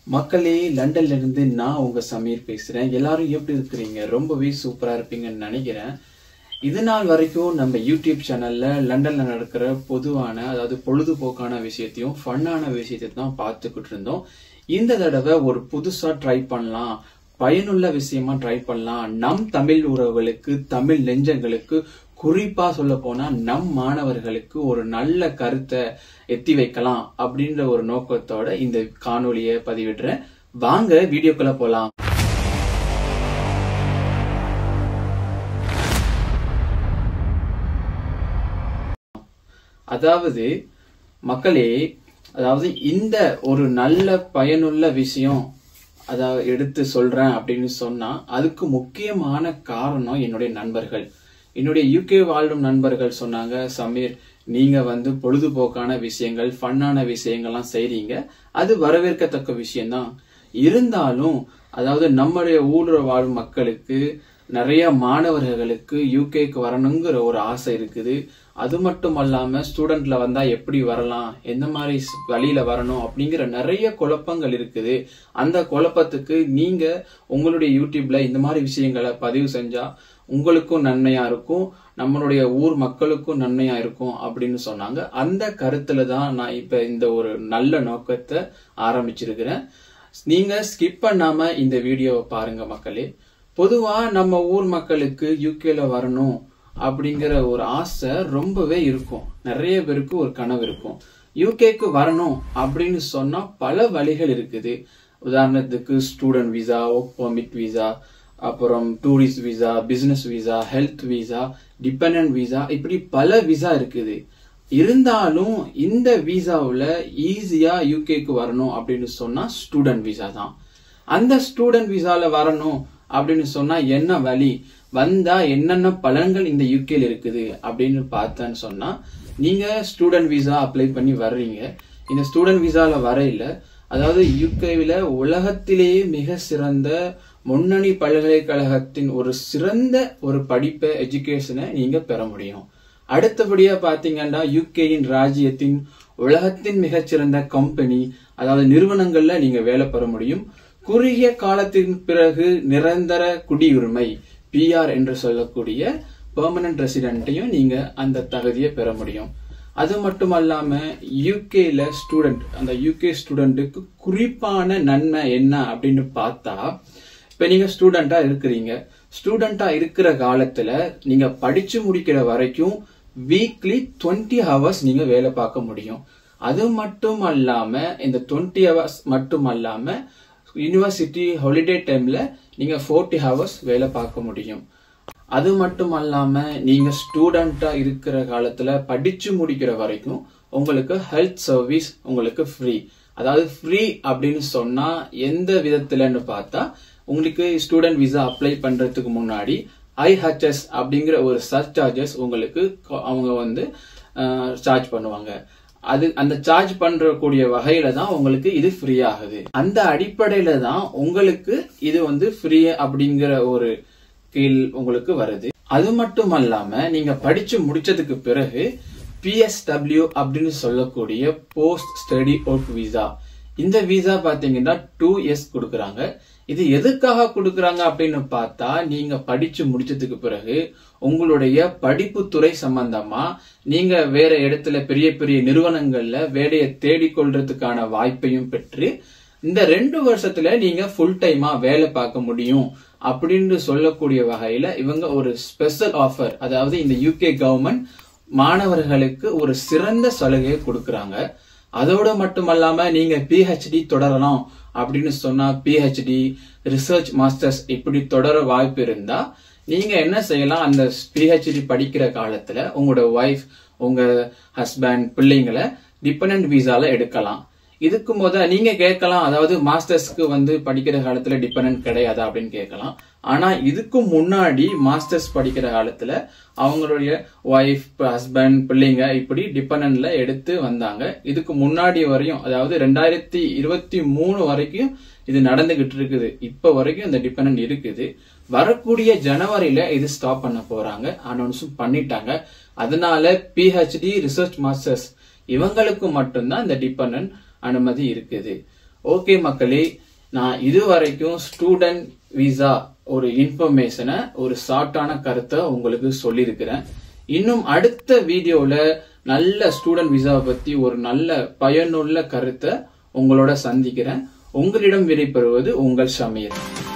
மக்களே லண்டன்ல இருந்து நான் உங்க சமீர் பேசுறேன் எல்லாரும் எப்படி இருக்கிறீங்க ரொம்பவே சூப்பரா இருப்பீங்கன்னு நினைக்கிறேன் இது நாள் வரைக்கும் நம்ம யூடியூப் சேனல்ல லண்டன்ல நடக்கிற பொதுவான அதாவது பொழுதுபோக்கான விஷயத்தையும் ஃபன்னான விஷயத்தையும் தான் பார்த்துக்கிட்டு இருந்தோம் இந்த தடவை ஒரு புதுசா ட்ரை பண்ணலாம் பயனுள்ள விஷயமா ட்ரை பண்ணலாம் நம் தமிழ் உறவுகளுக்கு தமிழ் நெஞ்சங்களுக்கு குறிப்பா சொல்ல போனா நம் மாணவர்களுக்கு ஒரு நல்ல கருத்தை எத்தி வைக்கலாம் அப்படின்ற ஒரு நோக்கத்தோட இந்த காணொளியை பதிவிடுறேன் வாங்க வீடியோக்குள்ள போலாம் அதாவது மக்களே அதாவது இந்த ஒரு நல்ல பயனுள்ள விஷயம் அதாவது எடுத்து சொல்றேன் அப்படின்னு சொன்னா அதுக்கு முக்கியமான காரணம் என்னுடைய நண்பர்கள் என்னுடைய யூகே வாழும் நண்பர்கள் சொன்னாங்க சமீர் நீங்க வந்து பொழுதுபோக்கான விஷயங்கள் ஃபன்னான விஷயங்கள்லாம் செய்றீங்க அது வரவேற்கத்தக்க விஷயம்தான் இருந்தாலும் அதாவது நம்முடைய ஊர்ல வாழும் மக்களுக்கு நிறைய மாணவர்களுக்கு யூகேக்கு வரணுங்கிற ஒரு ஆசை இருக்குது அது மட்டும் அல்லாம ஸ்டூடெண்ட்ல வந்தா எப்படி வரலாம் எந்த மாதிரி வழியில வரணும் அப்படிங்கிற நிறைய குழப்பங்கள் இருக்குது அந்த குழப்பத்துக்கு நீங்க உங்களுடைய யூடியூப்ல இந்த மாதிரி விஷயங்களை பதிவு செஞ்சா உங்களுக்கும் நன்மையா இருக்கும் நம்மளுடைய ஊர் மக்களுக்கும் நன்மையா இருக்கும் அப்படின்னு சொன்னாங்க அந்த கருத்துல தான் நான் இப்ப இந்த ஒரு நல்ல நோக்கத்தை ஆரம்பிச்சிருக்கிறேன் நீங்க ஸ்கிப் பண்ணாம இந்த வீடியோவை பாருங்க மக்களே பொதுவா நம்ம ஊர் மக்களுக்கு யூகேல வரணும் அப்படிங்கிற ஒரு ஆசை ரொம்பவே இருக்கும் நிறைய பேருக்கு ஒரு கனவு இருக்கும் யூகேக்கு வரணும் அப்படின்னு சொன்னா பல வழிகள் இருக்குது உதாரணத்துக்கு student visa work permit visa அப்புறம் tourist visa business visa health visa depend visa இப்படி பல விசா இருக்குது இருந்தாலும் இந்த விசாவுல ஈஸியா யூகேக்கு வரணும் அப்படின்னு சொன்னா ஸ்டூடெண்ட் விசா தான் அந்த ஸ்டூடெண்ட் விசால வரணும் அப்படின்னு சொன்னா என்ன வழி வந்தா என்னென்ன பலன்கள் இந்த யூகேல இருக்குது அப்படின்னு பார்த்தேன்னு சொன்னா நீங்க ஸ்டூடெண்ட் விசா அப்ளை பண்ணி வர்றீங்க இந்த ஸ்டூடெண்ட் விசால வரையில அதாவது யூகேவில உலகத்திலேயே மிக சிறந்த முன்னணி பல்கலைக்கழகத்தின் ஒரு சிறந்த ஒரு படிப்பை எஜுகேஷனை நீங்க பெற முடியும் அடுத்தபடியா பாத்தீங்கன்னா யூகேயின் ராஜ்யத்தின் உலகத்தின் மிகச்சிறந்த கம்பெனி அதாவது நிறுவனங்கள்ல நீங்க வேலை பெற முடியும் குறுகிய காலத்தின் பிறகு நிரந்தர குடியுரிமை பிஆர் என்று சொல்லக்கூடிய பெர்மனன்ட் ரெசிடென்ட்டையும் நீங்க அந்த தகுதியை பெற முடியும் அது மட்டும் அல்லாம யூகேல ஸ்டூடெண்ட் அந்த யூகே ஸ்டூடெண்ட்டுக்கு குறிப்பான நன்மை என்ன அப்படின்னு பார்த்தா இப்ப நீங்க ஸ்டூடெண்டா இருக்கிறீங்க ஸ்டூடெண்டா இருக்கிற காலத்துல நீங்க படிச்சு முடிக்கிற வரைக்கும் வீக்லி டுவெண்ட்டி ஹவர்ஸ் நீங்க வேலை பார்க்க முடியும் அது மட்டும் அல்லாம இந்த டுவெண்ட்டி ஹவர்ஸ் மட்டும் அல்லாம யூனிவர்சிட்டி ஹாலிடே டைம்ல நீங்க ஃபோர்ட்டி ஹவர்ஸ் வேலை பார்க்க முடியும் அது மட்டும் அல்லாம நீங்க ஸ்டூடெண்டா இருக்கிற காலத்துல படிச்சு முடிக்கிற வரைக்கும் உங்களுக்கு ஹெல்த் சர்வீஸ் உங்களுக்கு ஃப்ரீ அதாவது ஃப்ரீ அப்படின்னு சொன்னா எந்த விதத்துலன்னு பார்த்தா உங்களுக்கு ஸ்டூடெண்ட் விசா அப்ளை பண்றதுக்கு முன்னாடி ஐஹெச்எஸ் அப்படிங்கிற ஒரு சர்ச் சார்ஜஸ் உங்களுக்கு அவங்க வந்து சார்ஜ் பண்ணுவாங்க அது அந்த சார்ஜ் பண்ற கூடிய வகையில தான் உங்களுக்கு இது ஃப்ரீ ஆகுது அந்த அடிப்படையில தான் உங்களுக்கு இது வந்து ஃப்ரீ அப்படிங்கிற ஒரு கீழ் உங்களுக்கு வருது அது மட்டும் அல்லாம நீங்க படிச்சு முடிச்சதுக்கு பிறகு பிஎஸ்டபிள்யூ அப்படின்னு சொல்லக்கூடிய போஸ்ட் ஸ்டடி அவுட் விசா இந்த விசா பாத்தீங்கன்னா டூ இயர்ஸ் கொடுக்கறாங்க இது எதுக்காக கொடுக்கறாங்க அப்படின்னு பார்த்தா நீங்க படிச்சு முடிச்சதுக்கு பிறகு உங்களுடைய படிப்பு துறை சம்பந்தமா நீங்க வேற இடத்துல பெரிய பெரிய நிறுவனங்கள்ல வேலையை தேடிக்கொள்றதுக்கான வாய்ப்பையும் பெற்று இந்த ரெண்டு வருஷத்துல நீங்க ஃபுல் டைமா வேலை பார்க்க முடியும் அப்படின்னு சொல்லக்கூடிய வகையில இவங்க ஒரு ஸ்பெஷல் ஆஃபர் அதாவது இந்த யூகே கவர்மெண்ட் மாணவர்களுக்கு ஒரு சிறந்த சலுகையை கொடுக்கறாங்க அதோட மட்டுமல்லாம நீங்க பிஹெச்டி தொடரலாம் அப்படின்னு சொன்னா பிஹெச்டி ரிசர்ச் மாஸ்டர்ஸ் இப்படி தொடர வாய்ப்பு இருந்தா நீங்க என்ன செய்யலாம் அந்த பிஹெச்டி படிக்கிற காலத்துல உங்களோட ஒய்ஃப் உங்க ஹஸ்பண்ட் பிள்ளைங்களை டிபெண்ட் விசால எடுக்கலாம் இதுக்கு முத நீங்க கேட்கலாம் அதாவது மாஸ்டர்ஸ்க்கு வந்து படிக்கிற காலத்துல டிபெண்ட் கிடையாதா அப்படின்னு கேட்கலாம் ஆனா இதுக்கு முன்னாடி மாஸ்டர்ஸ் படிக்கிற காலத்துல அவங்களுடைய ஒய்ஃப் ஹஸ்பண்ட் பிள்ளைங்க இப்படி டிபெண்ட்ல எடுத்து வந்தாங்க இதுக்கு முன்னாடி வரையும் அதாவது ரெண்டாயிரத்தி இருபத்தி மூணு வரைக்கும் இது நடந்துகிட்டு இருக்குது இப்ப வரைக்கும் இந்த டிபெண்ட் இருக்குது வரக்கூடிய ஜனவரியில இது ஸ்டாப் பண்ண போறாங்க அனௌன்ஸும் பண்ணிட்டாங்க அதனால பிஹெச்டி ரிசர்ச் மாஸ்டர்ஸ் இவங்களுக்கு மட்டும்தான் இந்த டிபெண்ட் அனுமதி இருக்குது ஓகே மக்களே நான் இதுவரைக்கும் ஸ்டூடெண்ட் விசா ஒரு இன்ஃபர்மேஷனை ஒரு ஷார்ட்டான கருத்தை உங்களுக்கு சொல்லியிருக்கிறேன் இன்னும் அடுத்த வீடியோல நல்ல ஸ்டூடெண்ட் விசாவை பத்தி ஒரு நல்ல பயனுள்ள கருத்தை உங்களோட சந்திக்கிறேன் உங்களிடம் விடைபெறுவது உங்கள் ஷமீர்